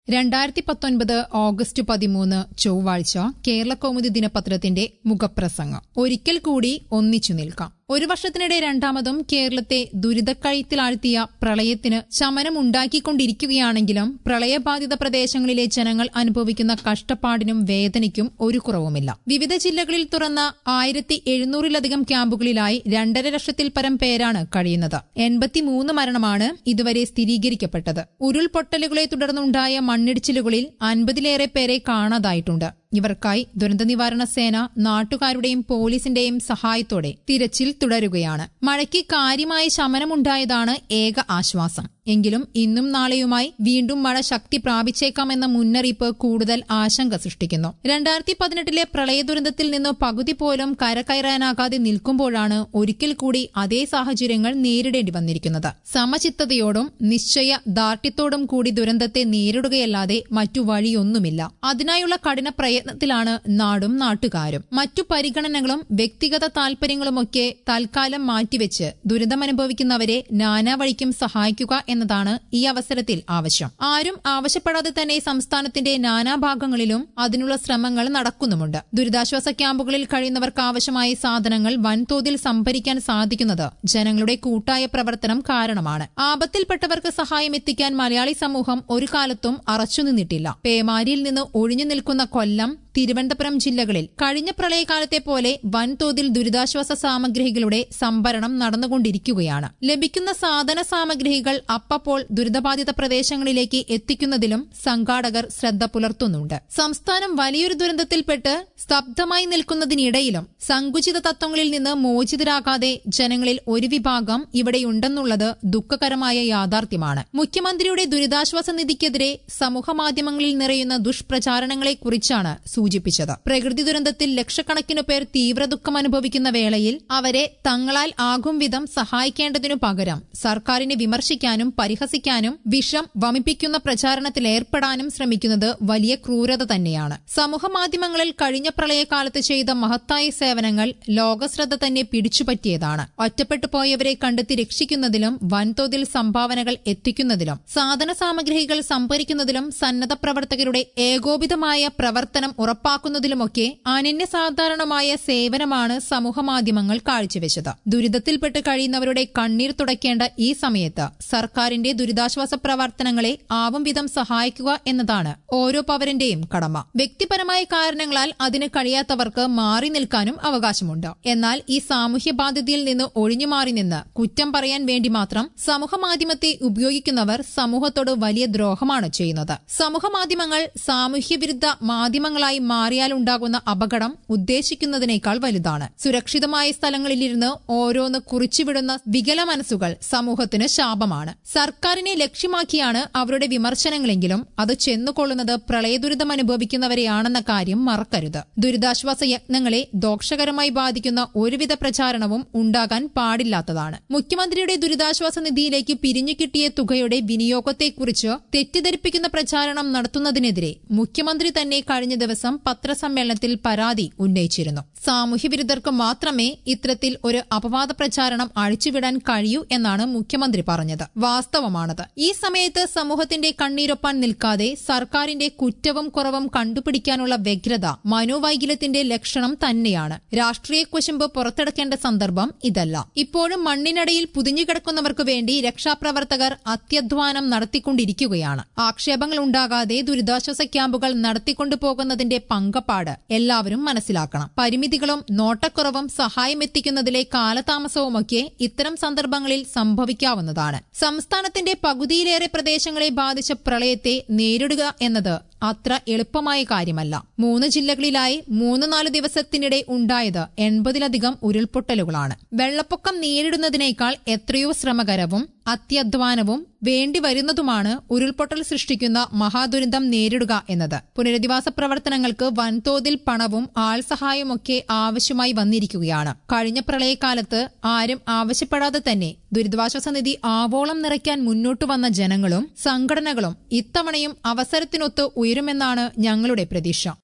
രണ്ടായിരത്തി പത്തൊൻപത് ഓഗസ്റ്റ് പതിമൂന്ന് ചൊവ്വാഴ്ച കേരളകൗമുദി ദിനപത്രത്തിന്റെ മുഖപ്രസംഗം ഒരിക്കൽ കൂടി ഒന്നിച്ചു നിൽക്കാം ഒരു വർഷത്തിനിടെ രണ്ടാമതും കേരളത്തെ ദുരിതക്കഴുത്തിലാഴ്ത്തിയ പ്രളയത്തിന് ശമനമുണ്ടാക്കിക്കൊണ്ടിരിക്കുകയാണെങ്കിലും പ്രളയബാധിത പ്രദേശങ്ങളിലെ ജനങ്ങൾ അനുഭവിക്കുന്ന കഷ്ടപ്പാടിനും വേദനയ്ക്കും ഒരു കുറവുമില്ല വിവിധ ജില്ലകളിൽ തുറന്ന ആയിരത്തി എഴുന്നൂറിലധികം ക്യാമ്പുകളിലായി രണ്ടര ലക്ഷത്തിൽ പരം പേരാണ് കഴിയുന്നത് എൺപത്തിമൂന്ന് മരണമാണ് ഇതുവരെ സ്ഥിരീകരിക്കപ്പെട്ടത് ഉരുൾപൊട്ടലുകളെ തുടർന്നുണ്ടായ മണ്ണിടിച്ചിലുകളിൽ അൻപതിലേറെ പേരെ കാണാതായിട്ടുണ്ട് ഇവർക്കായി ദുരന്ത നിവാരണ സേന നാട്ടുകാരുടെയും പോലീസിന്റെയും സഹായത്തോടെ തിരച്ചിൽ തുടരുകയാണ് മഴയ്ക്ക് കാര്യമായ ശമനമുണ്ടായതാണ് ഏക ആശ്വാസം എങ്കിലും ഇന്നും നാളെയുമായി വീണ്ടും മഴ ശക്തി പ്രാപിച്ചേക്കാമെന്ന മുന്നറിയിപ്പ് കൂടുതൽ ആശങ്ക സൃഷ്ടിക്കുന്നു രണ്ടായിരത്തി പതിനെട്ടിലെ പ്രളയ ദുരന്തത്തിൽ നിന്ന് പകുതി പോലും കരകയറാനാകാതെ നിൽക്കുമ്പോഴാണ് ഒരിക്കൽ കൂടി അതേ സാഹചര്യങ്ങൾ നേരിടേണ്ടി വന്നിരിക്കുന്നത് സമചിത്തതയോടും നിശ്ചയ ദാർഢ്യത്തോടും കൂടി ദുരന്തത്തെ നേരിടുകയല്ലാതെ മറ്റു വഴിയൊന്നുമില്ല അതിനായുള്ള കഠിന പ്രയത്നത്തിലാണ് നാടും നാട്ടുകാരും മറ്റു പരിഗണനകളും വ്യക്തിഗത താൽപര്യങ്ങളുമൊക്കെ തൽക്കാലം മാറ്റിവെച്ച് ദുരിതമനുഭവിക്കുന്നവരെ നാനാവഴിക്കും സഹായിക്കുക എന്നതാണ് ഈ അവസരത്തിൽ ആവശ്യം ആരും ആവശ്യപ്പെടാതെ തന്നെ സംസ്ഥാനത്തിന്റെ നാനാഭാഗങ്ങളിലും അതിനുള്ള ശ്രമങ്ങൾ നടക്കുന്നുമുണ്ട് ദുരിതാശ്വാസ ക്യാമ്പുകളിൽ കഴിയുന്നവർക്ക് ആവശ്യമായ സാധനങ്ങൾ വൻതോതിൽ സംഭരിക്കാൻ സാധിക്കുന്നത് ജനങ്ങളുടെ കൂട്ടായ പ്രവർത്തനം കാരണമാണ് ആപത്തിൽപ്പെട്ടവർക്ക് സഹായം എത്തിക്കാൻ മലയാളി സമൂഹം ഒരു കാലത്തും അറച്ചുനിന്നിട്ടില്ല പേമാരിയിൽ നിന്ന് ഒഴിഞ്ഞു നിൽക്കുന്ന കൊല്ലം തിരുവനന്തപുരം ജില്ലകളിൽ കഴിഞ്ഞ പ്രളയകാലത്തെ പോലെ വൻതോതിൽ ദുരിതാശ്വാസ സാമഗ്രികളുടെ സംഭരണം നടന്നുകൊണ്ടിരിക്കുകയാണ് ലഭിക്കുന്ന സാധന സാമഗ്രികൾ അപ്പപ്പോൾ ദുരിതബാധിത പ്രദേശങ്ങളിലേക്ക് എത്തിക്കുന്നതിലും സംഘാടകർ ശ്രദ്ധ പുലർത്തുന്നുണ്ട് സംസ്ഥാനം വലിയൊരു ദുരന്തത്തിൽപ്പെട്ട് സ്തബ്ധമായി നിൽക്കുന്നതിനിടയിലും സങ്കുചിത തത്വങ്ങളിൽ നിന്ന് മോചിതരാകാതെ ജനങ്ങളിൽ ഒരു വിഭാഗം ഇവിടെയുണ്ടെന്നുള്ളത് ദുഃഖകരമായ യാഥാർത്ഥ്യമാണ് മുഖ്യമന്ത്രിയുടെ ദുരിതാശ്വാസ നിധിക്കെതിരെ സമൂഹമാധ്യമങ്ങളിൽ നിറയുന്ന ദുഷ്പ്രചാരണങ്ങളെക്കുറിച്ചാണ് സൂചിപ്പിച്ചത് പ്രകൃതി ദുരന്തത്തിൽ ലക്ഷക്കണക്കിനു പേർ തീവ്ര ദുഃഖം അനുഭവിക്കുന്ന വേളയിൽ അവരെ തങ്ങളാൽ ആകും വിധം സഹായിക്കേണ്ടതിനു പകരം സർക്കാരിനെ വിമർശിക്കാനും പരിഹസിക്കാനും വിഷം വമിപ്പിക്കുന്ന പ്രചാരണത്തിൽ ഏർപ്പെടാനും ശ്രമിക്കുന്നത് വലിയ ക്രൂരത തന്നെയാണ് സമൂഹമാധ്യമങ്ങളിൽ കഴിഞ്ഞ പ്രളയകാലത്ത് ചെയ്ത മഹത്തായ സേവനങ്ങൾ ലോകശ്രദ്ധ തന്നെ പിടിച്ചുപറ്റിയതാണ് ഒറ്റപ്പെട്ടു പോയവരെ കണ്ടെത്തി രക്ഷിക്കുന്നതിലും വൻതോതിൽ സംഭാവനകൾ എത്തിക്കുന്നതിലും സാധന സാമഗ്രികൾ സംഭരിക്കുന്നതിലും സന്നദ്ധ പ്രവർത്തകരുടെ ഏകോപിതമായ പ്രവർത്തനം ഉറപ്പാക്കുന്നതിലുമൊക്കെ അനന്യസാധാരണമായ സേവനമാണ് സമൂഹമാധ്യമങ്ങൾ കാഴ്ചവെച്ചത് ദുരിതത്തിൽപ്പെട്ട് കഴിയുന്നവരുടെ കണ്ണീർ തുടയ്ക്കേണ്ട ഈ സമയത്ത് സർക്കാരിന്റെ ദുരിതാശ്വാസ പ്രവർത്തനങ്ങളെ ആവും വിധം സഹായിക്കുക എന്നതാണ് ഓരോ പൗരന്റെയും കടമ വ്യക്തിപരമായ കാരണങ്ങളാൽ അതിന് കഴിയാത്തവർക്ക് മാറി നിൽക്കാനും അവകാശമുണ്ട് എന്നാൽ ഈ സാമൂഹ്യ ബാധ്യതയിൽ നിന്ന് ഒഴിഞ്ഞുമാറി നിന്ന് കുറ്റം പറയാൻ വേണ്ടി മാത്രം സമൂഹമാധ്യമത്തെ ഉപയോഗിക്കുന്നവർ സമൂഹത്തോട് വലിയ ദ്രോഹമാണ് ചെയ്യുന്നത് സമൂഹമാധ്യമങ്ങൾ സാമൂഹ്യവിരുദ്ധ മാധ്യമങ്ങളായി മാറിയാലുണ്ടാകുന്ന അപകടം ഉദ്ദേശിക്കുന്നതിനേക്കാൾ വലുതാണ് സുരക്ഷിതമായ സ്ഥലങ്ങളിലിരുന്ന് ഓരോന്ന് കുറിച്ചുവിടുന്ന വികല മനസ്സുകൾ സമൂഹത്തിന് ശാപമാണ് സർക്കാരിനെ ലക്ഷ്യമാക്കിയാണ് അവരുടെ വിമർശനങ്ങളെങ്കിലും അത് ചെന്നുകൊള്ളുന്നത് പ്രളയദുരിതം അനുഭവിക്കുന്നവരെയാണെന്ന കാര്യം മറക്കരുത് ദുരിതാശ്വാസ യത്നങ്ങളെ ദോഷകരമായി ബാധിക്കുന്ന ഒരുവിധ പ്രചാരണവും ഉണ്ടാകാൻ പാടില്ലാത്തതാണ് മുഖ്യമന്ത്രിയുടെ ദുരിതാശ്വാസ നിധിയിലേക്ക് പിരിഞ്ഞു കിട്ടിയ തുകയുടെ വിനിയോഗത്തെക്കുറിച്ച് തെറ്റിദ്ധരിപ്പിക്കുന്ന പ്രചാരണം നടത്തുന്നതിനെതിരെ മുഖ്യമന്ത്രി തന്നെ കഴിഞ്ഞ ദിവസം പത്രസമ്മേളനത്തിൽ പരാതി ഉന്നയിച്ചിരുന്നു സാമൂഹ്യവിരുദ്ധർക്ക് മാത്രമേ ഇത്തരത്തിൽ ഒരു അപവാദ പ്രചാരണം അഴിച്ചുവിടാൻ കഴിയൂ എന്നാണ് മുഖ്യമന്ത്രി പറഞ്ഞത് വാസ്തവമാണത് ഈ സമയത്ത് സമൂഹത്തിന്റെ കണ്ണീരൊപ്പാൻ നിൽക്കാതെ സർക്കാരിന്റെ കുറ്റവും കുറവും കണ്ടുപിടിക്കാനുള്ള വ്യഗ്രത മനോവൈകല്യത്തിന്റെ ലക്ഷണം തന്നെയാണ് രാഷ്ട്രീയ കുശുമ്പ് പുറത്തെടുക്കേണ്ട സന്ദർഭം ഇതല്ല ഇപ്പോഴും മണ്ണിനടിയിൽ പുതിഞ്ഞുകിടക്കുന്നവർക്ക് വേണ്ടി രക്ഷാപ്രവർത്തകർ അത്യധ്വാനം നടത്തിക്കൊണ്ടിരിക്കുകയാണ് ആക്ഷേപങ്ങൾ ഉണ്ടാകാതെ ദുരിതാശ്വാസ ക്യാമ്പുകൾ നടത്തിക്കൊണ്ടുപോകുന്നതിന്റെ പങ്കപ്പാട് എല്ലാവരും മനസ്സിലാക്കണം പരിമിതികളും നോട്ടക്കുറവും സഹായമെത്തിക്കുന്നതിലെ കാലതാമസവുമൊക്കെ ഇത്തരം സന്ദർഭങ്ങളിൽ സംഭവിക്കാവുന്നതാണ് സംസ്ഥാനത്തിന്റെ പകുതിയിലേറെ പ്രദേശങ്ങളെ ബാധിച്ച പ്രളയത്തെ നേരിടുക എന്നത് അത്ര എളുപ്പമായ കാര്യമല്ല മൂന്ന് ജില്ലകളിലായി മൂന്ന് നാല് ദിവസത്തിനിടെ ഉണ്ടായത് എൺപതിലധികം ഉരുൾപൊട്ടലുകളാണ് വെള്ളപ്പൊക്കം നേരിടുന്നതിനേക്കാൾ എത്രയോ ശ്രമകരവും അത്യധ്വാനവും വേണ്ടിവരുന്നതുമാണ് ഉരുൾപൊട്ടൽ സൃഷ്ടിക്കുന്ന മഹാദുരന്തം നേരിടുക എന്നത് പുനരധിവാസ പ്രവർത്തനങ്ങൾക്ക് വൻതോതിൽ പണവും ആൾസഹായമൊക്കെ ആവശ്യമായി വന്നിരിക്കുകയാണ് കഴിഞ്ഞ പ്രളയകാലത്ത് ആരും ആവശ്യപ്പെടാതെ തന്നെ ദുരിതാശ്വാസ നിധി ആവോളം നിറയ്ക്കാൻ മുന്നോട്ടു വന്ന ജനങ്ങളും സംഘടനകളും ഇത്തവണയും അവസരത്തിനൊത്ത് ഉയരുമെന്നാണ് ഞങ്ങളുടെ പ്രതീക്ഷ